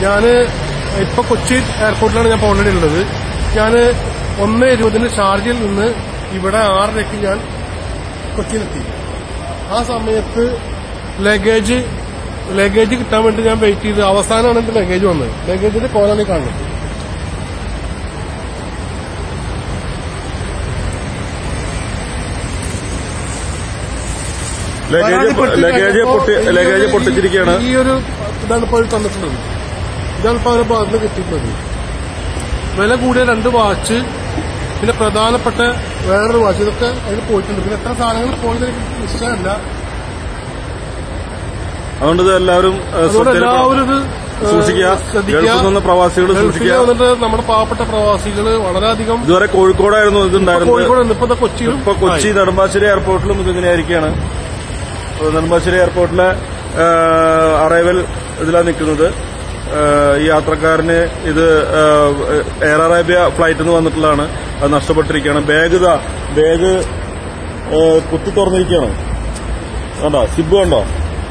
ഞാൻ ഇപ്പൊ കൊച്ചി എയർപോർട്ടിലാണ് ഞാൻ ഓൾറെഡി ഉള്ളത് ഞാൻ ഒന്ന് ഇരുപതിന് ഷാർജയിൽ നിന്ന് ഇവിടെ ആറരയ്ക്ക് ഞാൻ കൊച്ചിയിലെത്തി ആ സമയത്ത് ലഗേജ് ലഗേജ് കിട്ടാൻ വേണ്ടി ഞാൻ വെയിറ്റ് ചെയ്ത് അവസാനമാണ് എന്റെ ലഗേജ് വന്നത് ലഗേജിന്റെ കോലാണ് ഈ കാണുന്നത് ലഗേജ് പൊ- ലഗേജ് പൊട്ടി ലഗേജ് പൊട്ടിച്ചിരിക്കുകയാണ് ഈ ഒരു ഇതാണ് ഇപ്പോൾ തന്നിട്ടുള്ളത് ഇതാണ് ഇപ്പോൾ അവരുടെ ഭാഗത്ത് നിന്ന് കിട്ടിയിട്ടുള്ളത് വില കൂടിയ രണ്ട് വാച്ച് പിന്നെ പ്രധാനപ്പെട്ട വേറൊരു വാച്ച് ഇതൊക്കെ അതിൽ പോയിട്ടുണ്ട് പിന്നെ എത്ര സാധനങ്ങൾ പോയത് എനിക്ക് നിശ്ചയമല്ല അതുകൊണ്ട് ഇത് എല്ലാവരും ഏഹ്, അതുകൊണ്ട് ശ്രദ്ധയിൽ എല്ലാവരും ഇത് ഏഹ്, സൂക്ഷിക്കുക ശ്രദ്ധിക്കുക. ഗൾഫിൽ നിന്ന് പ്രവാസികൾ ഗൾഫിൽ സൂക്ഷിക്കുക വന്നിട്ട് നമ്മുടെ പാവപ്പെട്ട പ്രവാസികള് വളരെയധികം ഇതുവരെ കോഴിക്കോടായിരുന്നു ഇതുണ്ടായിരുന്നത് കോഴിക്കോട് ഇപ്പൊ ദാ കൊച്ചിയിലും ഇപ്പൊ കൊച്ചി നെടുമ്പാശ്ശേരി എയർപോർട്ടിലും ഇതിങ്ങനെയായിരിക്കാണ് അപ്പൊ നെടുമ്പാശ്ശേരി എയർപോർട്ടിലെ അറൈവൽ ഇതിലാണ് നിൽക്കുന്നത് ഏഹ്, ഈ യാത്രക്കാരന് ഇത് ഏഹ്, എയർ അറേബ്യ ഫ്ലൈറ്റിൽ നിന്ന് വന്നിട്ടുള്ളതാണ് അത് നഷ്ടപ്പെട്ടിരിക്കുകയാണ് ബാഗ് ഇതാ ബാഗ് ഏഹ്, കുത്തി തുറന്നിരിക്കുകയാണ് കണ്ടോ സിബ് കണ്ടോ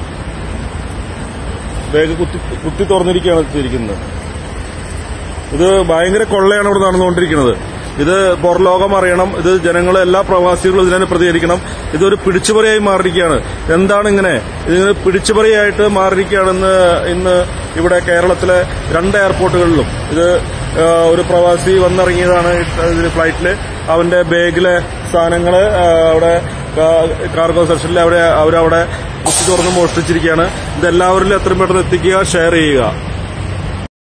ബാഗ് കുത്തി കുത്തി തുറന്നിരിക്കുകയാണ് ചെയ്തിരിക്കുന്നത് ഇത് ഭയങ്കര കൊള്ളയാണ് ഇവിടെ നടന്നുകൊണ്ടിരിക്കുന്നത് ഇത് പുറലോകം അറിയണം ഇത് ജനങ്ങൾ എല്ലാ പ്രവാസികളും ഇതിനെ പ്രതികരിക്കണം ഇതൊരു പിടിച്ചുപറിയായി മാറിയിരിക്കുകയാണ് എന്താണ് ഇങ്ങനെ ഇതിങ്ങനെ പിടിച്ചുപറിയായിട്ട് മാറിയിരിക്കുകയാണെന്ന് ഇന്ന് ഇവിടെ കേരളത്തിലെ രണ്ട് എയർപോർട്ടുകളിലും ഇത് ആ, ഒരു പ്രവാസി വന്നിറങ്ങിയതാണ് ഇതിന് ഫ്ലൈറ്റില് അവന്റെ ബാഗിലെ സാധനങ്ങള് ആ, അവിടെ കാർഗോ സെക്ഷനിൽ അവിടെ അവരവിടെ കുത്തി തുറന്ന് മോഷ്ടിച്ചിരിക്കുകയാണ് ഇതെല്ലാവരിലും എത്രയും പെട്ടെന്ന് എത്തിക്കുക ഷെയർ ചെയ്യുക